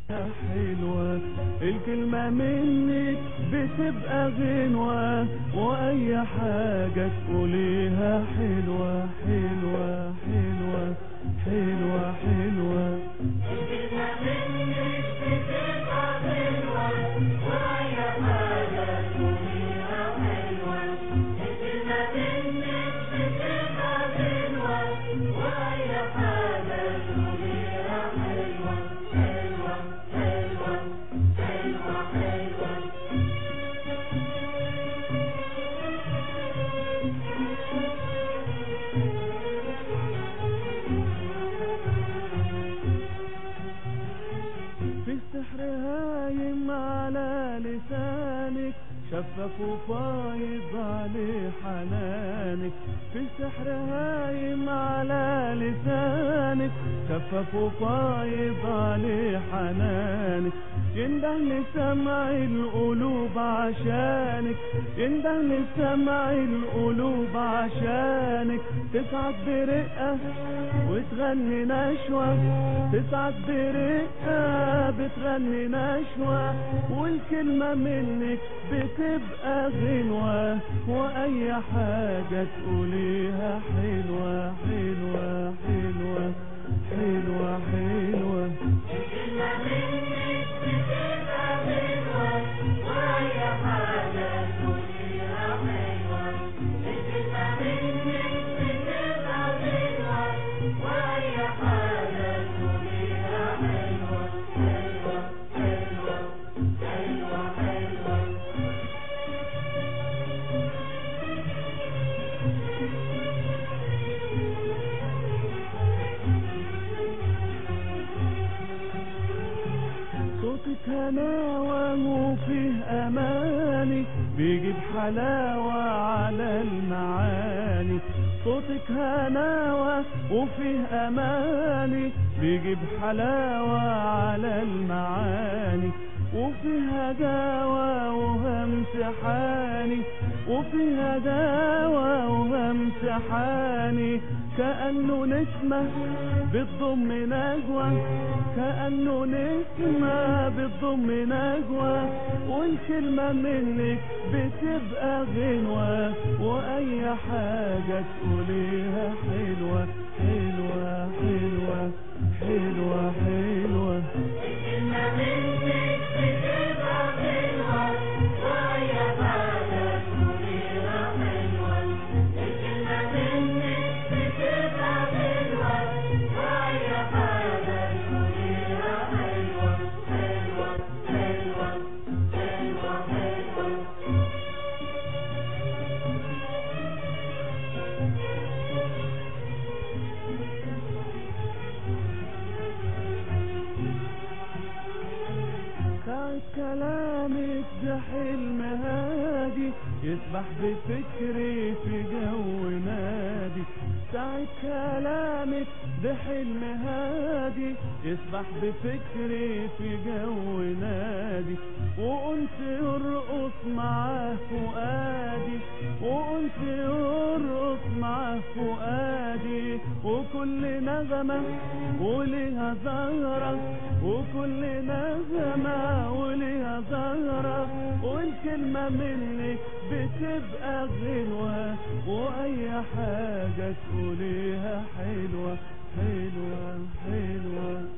حلوة الكلمة منك بتبقى غنوة وأي حاجة تقوليها حلوة حلوة حلوة حلوة حلوة في السحر هايم على لسانك شفاف وفايض عليه حنانك في السحر هايم على لسانك شفاف وفايض عليه حنانك ينده لسمع القلوب عشانك ينده لسمع القلوب عشانك تسعد برقة وتغني نشوة تسعد برقة بتغني نشوة والكلمة منك بتبقى غنوة وأي حاجة تقوليها حلوة حلوة حلوة حلوة حلوة صوتك هناوة وفيه أماني بيجيب حلاوة على المعاني صوتك هناوة وفيه أماني بيجيب حلاوة على المعاني وفيها دواء وهمس حاني وفيها دواء وهمس حاني كأنه نسمة بتضم نجوى كأنه نسمة بتضم نجوى والكلمة منك بتبقى غنوة وأي حاجة تقوليها حلوة حلوة حلوة حلوة حلوة ساعة كلامك ده حلم هادي يسبح بفكري في جو نادي ساعة كلامك ده حلم هادي يسبح بفكري في جو نادي وقلت يرقص معاه فؤادي وقلت يرقص معاه فؤادي وكل نغمة وليها زهرة وكل نغمة وليها زهرة والكلمة منك بتبقى غنوة وأي حاجة تقوليها حلوة حلوة حلوة